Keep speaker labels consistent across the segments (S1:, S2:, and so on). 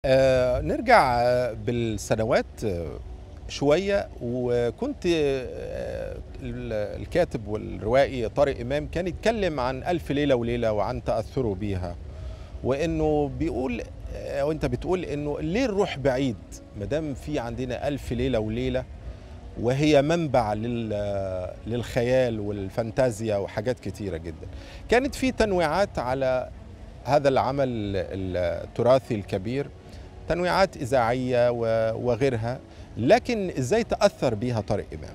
S1: آه نرجع آه، بالسنوات آه، شوية وكنت آه، ال- الكاتب والروائي طارق إمام كان يتكلم عن ألف ليلة وليلة وعن تأثره بيها وإنه بيقول آه، وأنت بتقول إنه ليه نروح بعيد مادام في عندنا ألف ليلة وليلة وهي منبع لل- للخيال والفانتازيا وحاجات كتيرة جدا كانت في تنويعات على هذا العمل التراثي الكبير تنويعات إذاعية و- وغيرها لكن إزاي تأثر بها طارق إمام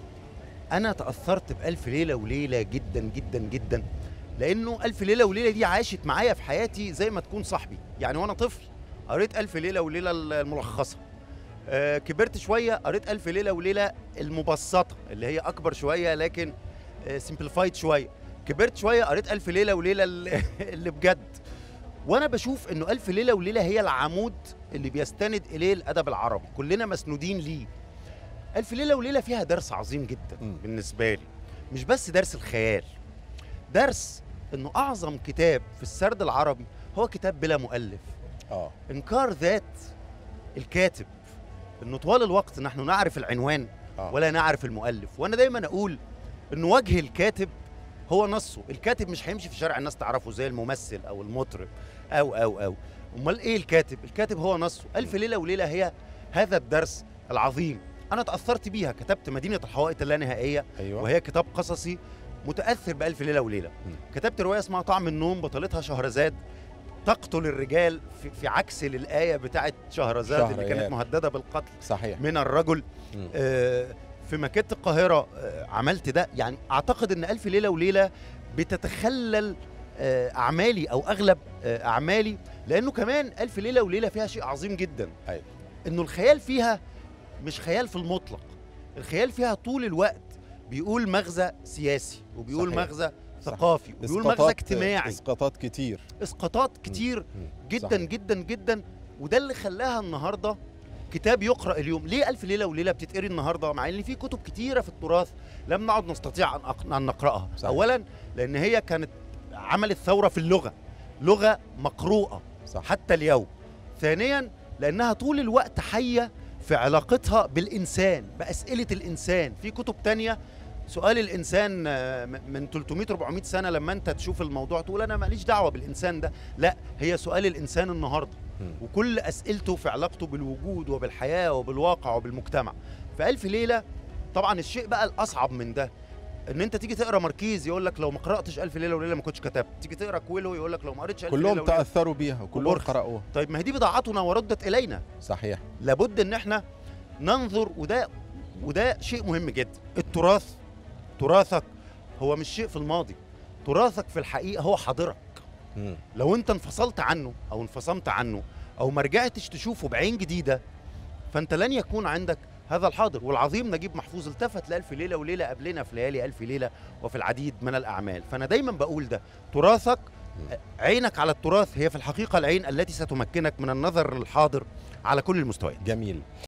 S2: انا تاثرت بالف ليله وليله جدا جدا جدا لانه الف ليله وليله دي عاشت معايا في حياتي زي ما تكون صاحبي يعني وانا طفل قريت الف ليله وليله الملخصه آه كبرت شويه قريت الف ليله وليله المبسطه اللي هي اكبر شويه لكن سمبليفايد شويه كبرت شويه قريت الف ليله وليله ال- اللي بجد وانا بشوف انه الف ليله وليله هي العمود اللي بيستند اليه الادب العربي كلنا مسنودين ليه ألف ليلة وليلة فيها درس عظيم جدا
S1: مم.
S2: بالنسبة لي مش بس درس الخيال درس إنه أعظم كتاب في السرد العربي هو كتاب بلا مؤلف
S1: آه
S2: إنكار ذات الكاتب إنه طوال الوقت نحن نعرف العنوان
S1: آه.
S2: ولا نعرف المؤلف وأنا دايما أقول إنه وجه الكاتب هو نصه الكاتب مش هيمشي في شارع الناس تعرفه زي الممثل أو المطرب أو أو أو أمال إيه الكاتب الكاتب هو نصه ألف ليلة وليلة هي هذا الدرس العظيم أنا تأثرت بيها كتبت مدينة الحوائط اللانهائية
S1: أيوة
S2: وهي كتاب قصصي متاثر بالف ليله وليله
S1: مم.
S2: كتبت روايه اسمها طعم النوم بطلتها شهرزاد تقتل الرجال في, في عكس للايه بتاعت شهرزاد اللي
S1: شهريار.
S2: كانت مهدده بالقتل
S1: صحيح
S2: من الرجل
S1: مم.
S2: آه، في مكتبه القاهره آه، عملت ده يعني اعتقد ان الف ليله وليله بتتخلل آه، اعمالي او اغلب آه، اعمالي لانه كمان الف ليله وليله فيها شيء عظيم جدا
S1: أيوة.
S2: انه الخيال فيها مش خيال في المطلق الخيال فيها طول الوقت بيقول مغزى سياسي وبيقول
S1: صحيح.
S2: مغزى
S1: صح.
S2: ثقافي وبيقول مغزى
S1: إسقاطات-
S2: اجتماعي
S1: إسقاطات كتير
S2: اسقاطات كتير
S1: مم.
S2: جدا
S1: صحيح.
S2: جدا جدا وده اللي خلاها النهارده كتاب يقرا اليوم ليه الف ليله وليله بتتقري النهارده مع ان في كتب كتيره في التراث لم نعد نستطيع ان, أق... أن نقراها
S1: صحيح.
S2: اولا لان هي كانت عملت ثوره في اللغه لغه مقروءه
S1: صح
S2: حتى اليوم ثانيا لانها طول الوقت حيه في علاقتها بالانسان باسئله الانسان في كتب تانية سؤال الانسان آه، م- من 300 400 سنه لما انت تشوف الموضوع تقول انا ماليش دعوه بالانسان ده لا هي سؤال الانسان النهارده
S1: مم.
S2: وكل اسئلته في علاقته بالوجود وبالحياه وبالواقع وبالمجتمع فالف ليله طبعا الشيء بقى الاصعب من ده ان انت تيجي تقرا ماركيز يقول لك لو ما قراتش الف ليله وليله ما كنتش كتبت تيجي تقرا كويلو يقول لك لو ما قريتش الف ليله
S1: كلهم
S2: وليله
S1: تأثروا بيها وكلهم
S2: وبورخ.
S1: قرأوها
S2: طيب ما هي دي بضاعتنا وردت الينا
S1: صحيح
S2: لابد ان احنا ننظر وده وده شيء مهم جدا التراث تراثك هو مش شيء في الماضي تراثك في الحقيقه هو حاضرك
S1: مم.
S2: لو انت انفصلت عنه او انفصمت عنه او ما رجعتش تشوفه بعين جديده فانت لن يكون عندك هذا الحاضر والعظيم نجيب محفوظ التفت لألف ليلة وليلة قبلنا في ليالي ألف ليلة وفي العديد من الأعمال فأنا دايما بقول ده تراثك عينك على التراث هي في الحقيقة العين التي ستمكنك من النظر للحاضر على كل المستويات
S1: جميل